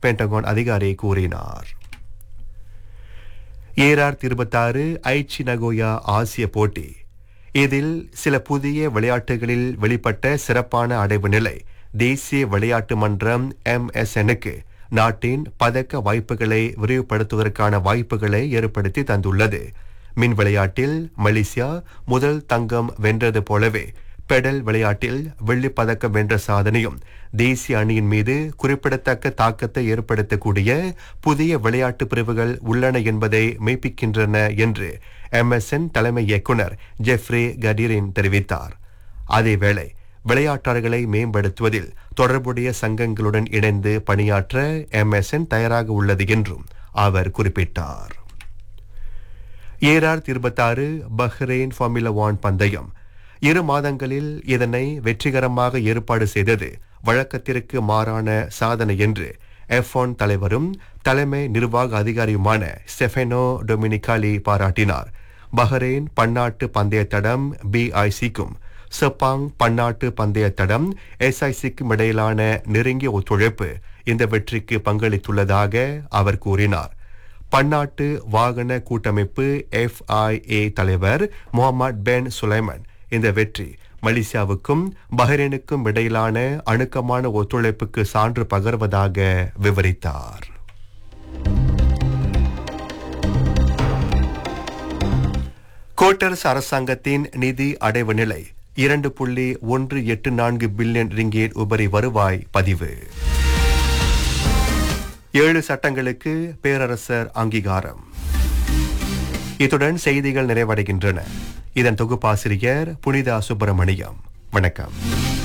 Pentagon அதிகாரி கூறினார் AR இருபத்தாறு ஐச்சி நகோயா ஆசிய போட்டி இதில் சில புதிய விளையாட்டுகளில் வெளிப்பட்ட சிறப்பான அடைவு நிலை தேசிய விளையாட்டு மன்றம் எம்எஸ்எனுக்கு நாட்டின் பதக்க வாய்ப்புகளை விரிவுபடுத்துவதற்கான வாய்ப்புகளை ஏற்படுத்தி தந்துள்ளது மின் விளையாட்டில் மலேசியா முதல் தங்கம் வென்றது போலவே பெடல் விளையாட்டில் வெள்ளிப் பதக்கம் வென்ற சாதனையும் தேசிய அணியின் மீது குறிப்பிடத்தக்க தாக்கத்தை ஏற்படுத்தக்கூடிய புதிய விளையாட்டு பிரிவுகள் உள்ளன என்பதை மெய்ப்பிக்கின்றன என்று எம்எஸ்என் தலைமை இயக்குனர் ஜெஃப்ரே கடீரின் தெரிவித்தார் அதேவேளை விளையாட்டாளர்களை மேம்படுத்துவதில் தொடர்புடைய சங்கங்களுடன் இணைந்து பணியாற்ற எம்எஸ்என் தயாராக உள்ளது என்றும் அவர் குறிப்பிட்டார் ஏஆர் இருபத்தாறு பஹ்ரெயின் ஃபார்முலா ஒன் பந்தயம் இரு மாதங்களில் இதனை வெற்றிகரமாக ஏற்பாடு செய்தது வழக்கத்திற்கு மாறான சாதனை என்று எஃப் ஒன் தலைவரும் தலைமை நிர்வாக அதிகாரியுமான ஸ்டெஃபெனோ டொமினிகாலி பாராட்டினார் பஹ்ரெயின் பன்னாட்டு பந்தய தடம் பிஐசிக்கும் செப்பாங் பன்னாட்டு பந்தய தடம் எஸ்ஐசிக்கும் இடையிலான நெருங்கிய ஒத்துழைப்பு இந்த வெற்றிக்கு பங்களித்துள்ளதாக அவர் கூறினார் பன்னாட்டு வாகன கூட்டமைப்பு எஃப்ஐஏ தலைவர் முகமது பென் சுலைமன் இந்த வெற்றி மலேசியாவுக்கும் பஹ்ரைனுக்கும் இடையிலான அணுக்கமான ஒத்துழைப்புக்கு சான்று பகர்வதாக விவரித்தார் கோட்டரசு அரசாங்கத்தின் நிதி அடைவு நிலை இரண்டு புள்ளி ஒன்று எட்டு நான்கு பில்லியன் ரிங்கேட் உபரி வருவாய் பதிவு ஏழு சட்டங்களுக்கு பேரரசர் அங்கீகாரம் இத்துடன் செய்திகள் நிறைவடைகின்றன இதன் தொகுப்பாசிரியர் புனிதா சுப்பிரமணியம் வணக்கம்